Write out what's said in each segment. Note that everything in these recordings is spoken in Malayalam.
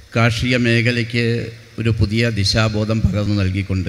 കാർഷിക മേഖലയ്ക്ക് ഒരു പുതിയ ദിശാബോധം പകർന്നു നൽകിക്കൊണ്ട്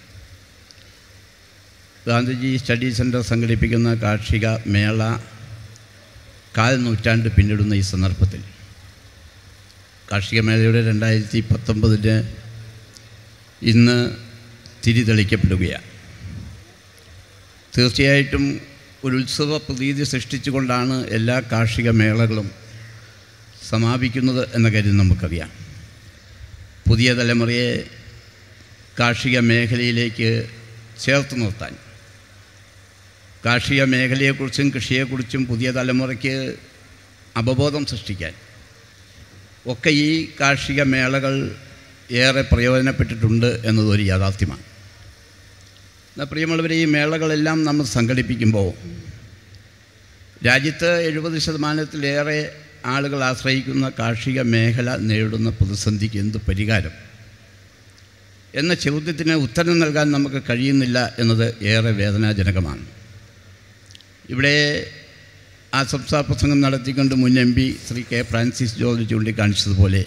ഗാന്ധിജി സ്റ്റഡി സെൻറ്റർ സംഘടിപ്പിക്കുന്ന കാർഷിക മേള കാൽ നൂറ്റാണ്ട് പിന്നിടുന്ന ഈ സന്ദർഭത്തിൽ കാർഷിക മേളയുടെ രണ്ടായിരത്തി പത്തൊമ്പതിന് ഇന്ന് തിരിതെളിക്കപ്പെടുകയാണ് തീർച്ചയായിട്ടും ഒരു ഉത്സവ പ്രതീതി സൃഷ്ടിച്ചുകൊണ്ടാണ് എല്ലാ കാർഷിക മേളകളും സമാപിക്കുന്നത് എന്ന കാര്യം നമുക്കറിയാം പുതിയ തലമുറയെ കാർഷിക മേഖലയിലേക്ക് ചേർത്ത് നിർത്താൻ കാർഷിക മേഖലയെക്കുറിച്ചും കൃഷിയെക്കുറിച്ചും പുതിയ തലമുറയ്ക്ക് അവബോധം സൃഷ്ടിക്കാൻ ഒക്കെ ഈ കാർഷിക മേളകൾ ഏറെ പ്രയോജനപ്പെട്ടിട്ടുണ്ട് എന്നതൊരു യാഥാർത്ഥ്യമാണ് എന്നാൽ പ്രിയമുള്ളവരെ ഈ മേളകളെല്ലാം നമ്മൾ സംഘടിപ്പിക്കുമ്പോൾ രാജ്യത്ത് എഴുപത് ശതമാനത്തിലേറെ ആളുകൾ ആശ്രയിക്കുന്ന കാർഷിക മേഖല നേരിടുന്ന പ്രതിസന്ധിക്ക് എന്ത് പരിഹാരം എന്ന ചോദ്യത്തിന് ഉത്തരം നൽകാൻ നമുക്ക് കഴിയുന്നില്ല എന്നത് ഏറെ വേദനാജനകമാണ് ഇവിടെ ആശംസാ പ്രസംഗം നടത്തിക്കൊണ്ട് മുൻ M P Shri K Francis George ചൂണ്ടിക്കാണിച്ചതുപോലെ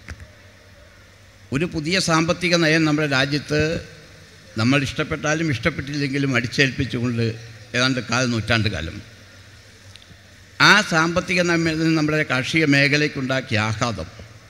ഒരു പുതിയ സാമ്പത്തിക നയം നമ്മുടെ രാജ്യത്ത് നമ്മൾ ഇഷ്ടപ്പെട്ടാലും ഇഷ്ടപ്പെട്ടില്ലെങ്കിലും അടിച്ചേൽപ്പിച്ചുകൊണ്ട് ഏതാണ്ട് കാൽ നൂറ്റാണ്ട് കാലം ആ സാമ്പത്തിക നയം നമ്മുടെ കാർഷിക മേഖലയ്ക്കുണ്ടാക്കിയ ആഘാതം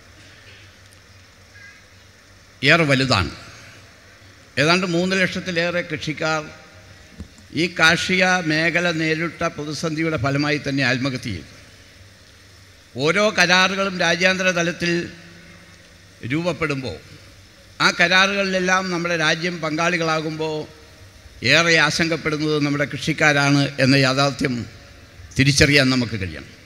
ഏറെ വലുതാണ് ഏതാണ്ട് മൂന്ന് ലക്ഷത്തിലേറെ കൃഷിക്കാർ ഈ കാർഷിക മേഖല നേരിട്ട പ്രതിസന്ധിയുടെ ഫലമായി തന്നെ ആത്മഹത്യ ചെയ്തു ഓരോ കരാറുകളും രാജ്യാന്തര തലത്തിൽ രൂപപ്പെടുമ്പോൾ ആ കരാറുകളിലെല്ലാം നമ്മുടെ രാജ്യം പങ്കാളികളാകുമ്പോൾ ഏറെ ആശങ്കപ്പെടുന്നത് നമ്മുടെ കൃഷിക്കാരാണ് എന്ന യാഥാർത്ഥ്യം തിരിച്ചറിയാൻ നമുക്ക് കഴിയണം